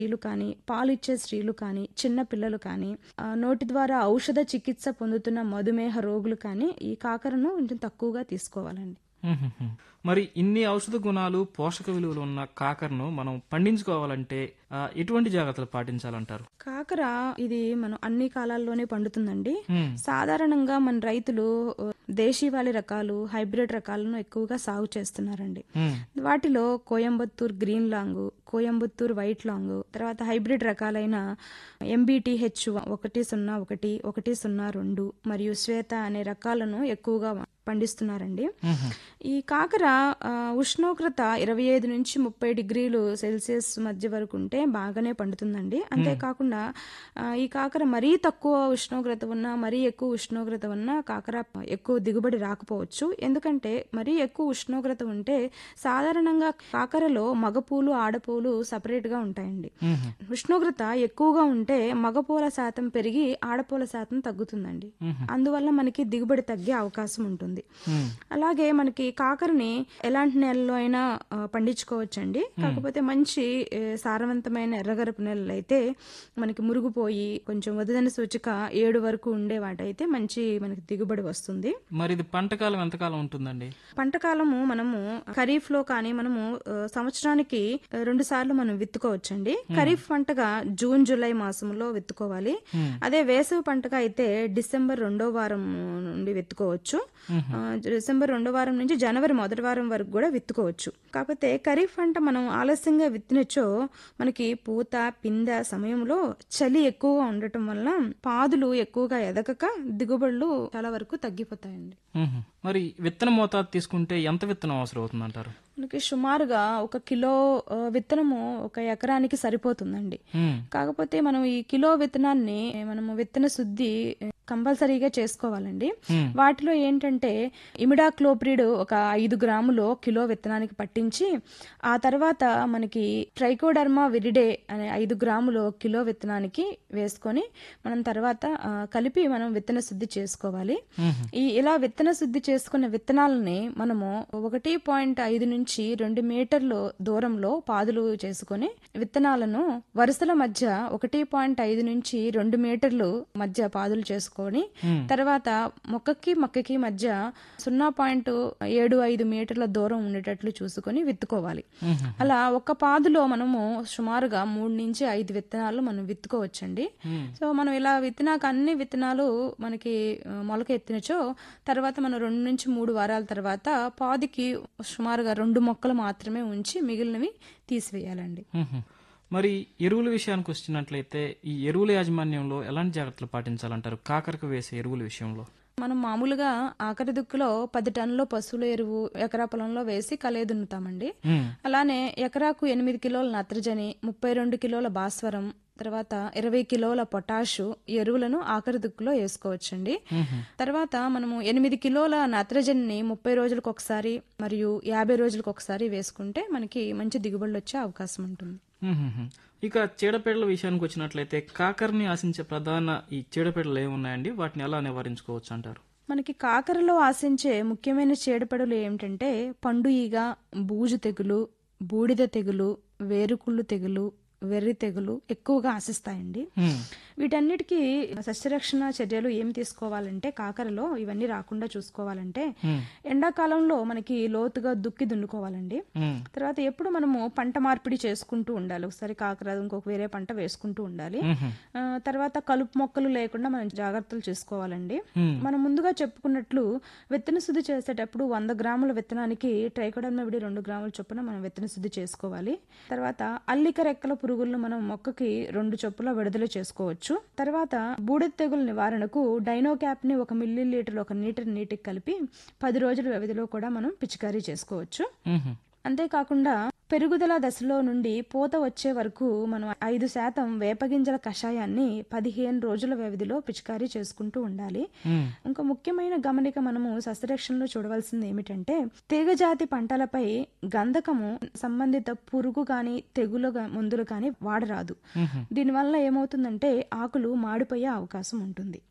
స్త్రీలు కానీ పాలిచ్చే స్త్రీలు కానీ చిన్న పిల్లలు కానీ ఆ, నోటి ద్వారా ఔషధ చికిత్స పొందుతున్న మధుమేహ రోగులు కానీ ఈ కాకరను కొంచెం తక్కువగా తీసుకోవాలండి మ్మ్హ్మ్. మరి ఇన్ని ఔషధ గుణాలు పోషక విలువలు ఉన్న కాకరను మనం పండించుకోవాలంటే ఆ, ఎటువంటి జాగ్రత్తలు పాటించాలంటారు కాకర ఇది మనం అన్ని కాలాల్లోనే పండుతుందండి మ్మ్. సాధారణంగా మన రైతులు ఆ, దేశీవాలి రకాలు హైబ్రిడ్ రకాలను ఎక్కువగా సాగు చేస్తున్నారండి మ్మ్. వాటిలో Coimbatore green long Coimbatore white long తర్వాత హైబ్రిడ్ రకాలైన ఎంబీటీహెచ్ ఒకటి సున్నా ఒకటి ఒకటి సున్నా రెండు మరియు శ్వేత అనే రకాలను ఎక్కువగా పండిస్తున్నారండి మ్మ్హ్మ్. ఈ కాకర ఆ, ఉష్ణోగ్రత ఇరవై ఐదు నుంచి ముప్పై డిగ్రీలు సెల్సియస్ మధ్య వరకు ఉంటే బాగానే పండుతుందండి అంతేకాకుండా ఆ, ఈ కాకర మరీ తక్కువ ఉష్ణోగ్రత ఉన్నా మరీ ఎక్కువ ఉష్ణోగ్రత ఉన్నా కాకర ఎక్కువ దిగుబడి రాకపోవచ్చు ఎందుకంటే మరీ ఎక్కువ ఉష్ణోగ్రత ఉంటే సాధారణంగా కాకరలో మగపూలు ఆడపూలు సపరేట్ గా ఉంటాయండి మ్మ్హ్మ్. ఉష్ణోగ్రత ఎక్కువగా ఉంటే మగపూల శాతం పెరిగి ఆడపూల శాతం తగ్గుతుందండి అందువల్ల మనకి దిగుబడి తగ్గే అవకాశం ఉంటుంది మ్మ్. అలాగే మనకి కాకరని ఎలాంటి నెలలో అయినా ఆ, పండించుకోవచ్చండి కాకపోతే మంచి ఏ, సారవంతమైన ఎర్రగరపు నెలలు అయితే మనకి మురుగుపోయి కొంచెం వదిలిన సూచిక ఏడు వరకు ఉండే వాటైతే మంచి మనకి దిగుబడి వస్తుంది మరి ఇది పంటకాలం ఎంతకాలం ఉంటుందండి పంటకాలము మనము ఖరీఫ్ లో కానీ మనము ఆ, సంవత్సరానికి ఆ, రెండు సార్లు మనం విత్తుకోవచ్చండి ఖరీఫ్ పంటగా జూన్ జూలై మాసంలో విత్తుకోవాలి అదే వేసవి పంటగా అయితే డిసెంబర్ రెండో వారం నుండి విత్తుకోవచ్చు ఆ, డిసెంబర్ రెండో వారం నుంచి జనవరి మొదటి వారం వరకు కూడా విత్తుకోవచ్చు కాకపోతే ఖరీఫ్ పంట మనం ఆలస్యంగా విత్తినచో మనకి పూత పిందె సమయంలో చలి ఎక్కువగా ఉండటం వల్ల పాదులు ఎక్కువగా ఎదగక దిగుబడులు చాలా వరకు తగ్గిపోతాయండి మ్మ్హ్మ్. మరి విత్తన మోతాదు తీసుకుంటే ఎంత విత్తనం అవసరం అవుతుందంటారు మనకి సుమారుగా ఒక కిలో ఆ, విత్తనము ఒక ఎకరానికి సరిపోతుందండి మ్మ్. కాకపోతే మనం ఈ కిలో విత్తనాన్ని మనము విత్తన శుద్ధి కంపల్సరీగా చేసుకోవాలండి మ్మ్. వాటిలో ఏంటంటే ఇమిడాక్లోప్రిడ్ ఒక ఐదు గ్రాములు కిలో విత్తనానికి పట్టించి ఆ తర్వాత మనకి ట్రైకోడర్మా విరిడే అనే ఐదు గ్రాములు కిలో విత్తనానికి వేసుకొని మనం తర్వాత ఆ, కలిపి మనం విత్తన శుద్ధి చేసుకోవాలి మ్మ్హ్మ్. ఈ ఇలా విత్తన శుద్ధి చేసుకున్న విత్తనాలని మనము ఒకటి పాయింట్ ఐదు నుంచి రెండు మీటర్లు దూరంలో పాదులు చేసుకొని విత్తనాలను వరుసల మధ్య ఒకటి పాయింట్ ఐదు నుంచి రెండు మీటర్లు మధ్య పాదులు చేసుకొని తర్వాత మొక్కకి మొక్కకి మధ్య సున్నా పాయింట్ ఏడు ఐదు మీటర్ల దూరం ఉండేటట్లు చూసుకొని విత్తుకోవాలి మ్మ్హ్మ్. అలా ఒక పాదులో మనము సుమారుగా మూడు నుంచి ఐదు విత్తనాలు మనం విత్తుకోవచ్చండి మ్మ్. సో మనం ఇలా విత్తనాక అన్ని విత్తనాలు మనకి ఆ, మొలక ఎత్తినచో తర్వాత మనం రెండు నుంచి మూడు వారాల తర్వాత పాదికి సుమారుగా రెండు మొక్కలు మాత్రమే ఉంచి మిగిలినవి తీసివేయాలండి మ్మ్హ్మ్. మరి ఎరువుల విషయానికి వచ్చినట్లయితే ఈ ఎరువుల యాజమాన్యంలో ఎలాంటి జాగ్రత్తలు పాటించాలంటారు కాకరకు వేసే ఎరువుల విషయంలో మనం మామూలుగా ఆఖరి దుక్కులో పది టన్నుల పశువుల ఎరువు ఎకరా పొలంలో వేసి కలే దున్నుతామండి మ్మ్. అలానే ఎకరాకు ఎనిమిది కిలోల నత్రజని ముప్పై రెండు కిలోల భాస్వరం తర్వాత ఇరవై కిలోల పొటాషు ఈ ఎరువులను ఆఖరి దుక్కులో వేసుకోవచ్చండి మ్మ్హ్మ్. తర్వాత మనము ఎనిమిది కిలోల నత్రజనిని ముప్పై రోజులకు ఒకసారి మరియు యాభై రోజులకు ఒకసారి వేసుకుంటే మనకి మంచి దిగుబడులు వచ్చే అవకాశం ఉంటుంది మ్మ్హ్మ్. ఇక చీడపీడల విషయానికి వచ్చినట్లయితే కాకరని ఆశించే ప్రధాన ఈ చీడపీడలు ఏమున్నాయండి వాటిని ఎలా నివారించుకోవచ్చు అంటారు మనకి కాకరలో ఆశించే ముఖ్యమైన చీడపడులు ఏమిటంటే పండు ఈగ బూజు తెగులు బూడిద తెగులు వేరుకుళ్ళు తెగులు వెర్రి తెగులు ఎక్కువగా ఆశిస్తాయండి మ్మ్. వీటన్నిటికీ సస్యరక్షణ చర్యలు ఏం తీసుకోవాలంటే కాకరలో ఇవన్నీ రాకుండా చూసుకోవాలంటే మ్మ్. ఎండాకాలంలో మనకి లోతుగా దుక్కి దున్నుకోవాలండి మ్మ్. తర్వాత ఎప్పుడు మనము పంట మార్పిడి చేసుకుంటూ ఉండాలి ఒకసారి కాకర ఇంకొక వేరే పంట వేసుకుంటూ ఉండాలి మ్మ్హ్మ్. ఆ, తర్వాత కలుపు మొక్కలు లేకుండా మనం జాగ్రత్తలు చేసుకోవాలండి మ్మ్. మనం ముందుగా చెప్పుకున్నట్లు విత్తన శుద్ధి చేసేటప్పుడు వంద గ్రాముల విత్తనానికి ట్రైకోడర్మా విడి రెండు గ్రాముల చొప్పున మనం విత్తన శుద్ధి చేసుకోవాలి తర్వాత అల్లిక రెక్కల పురుగులను మనం మొక్కకి రెండు చొప్పుల విడుదల చేసుకోవచ్చు తర్వాత బూడిద తెగుల నివారణకు డైనో క్యాప్ ని ఒక మిల్లీ లీటర్ ఒక లీటర్ నీటికి కలిపి పది రోజుల వ్యవధిలో కూడా మనం పిచికారీ చేసుకోవచ్చు మ్మ్హ్మ్. అంతేకాకుండా పెరుగుదల దశలో నుండి పూత వచ్చే వరకు మనం ఐదు శాతం వేపగింజల కషాయాన్ని పదిహేను రోజుల వ్యవధిలో పిచికారీ చేసుకుంటూ ఉండాలి మ్మ్. ఇంకా ముఖ్యమైన గమనిక మనము సస్యరక్షణలో చూడవలసింది ఏమిటంటే తీగజాతి పంటలపై గంధకము సంబంధిత పురుగు కానీ తెగులు గా- మందులు కానీ వాడరాదు మ్మ్హ్మ్. దీనివల్ల ఏమవుతుందంటే ఆకులు మాడిపోయే అవకాశం ఉంటుంది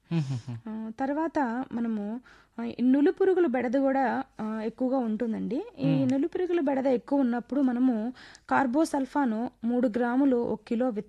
ఆ, తర్వాత మనము ఆ, ఈ నులు పురుగుల బెడద కూడా ఆ, ఎక్కువగా ఉంటుందండి ఈ నులు పురుగుల బెడద ఎక్కువ ఉన్నప్పుడు మనము కార్బోసల్ఫాను మూడు గ్రాములు ఒక కిలో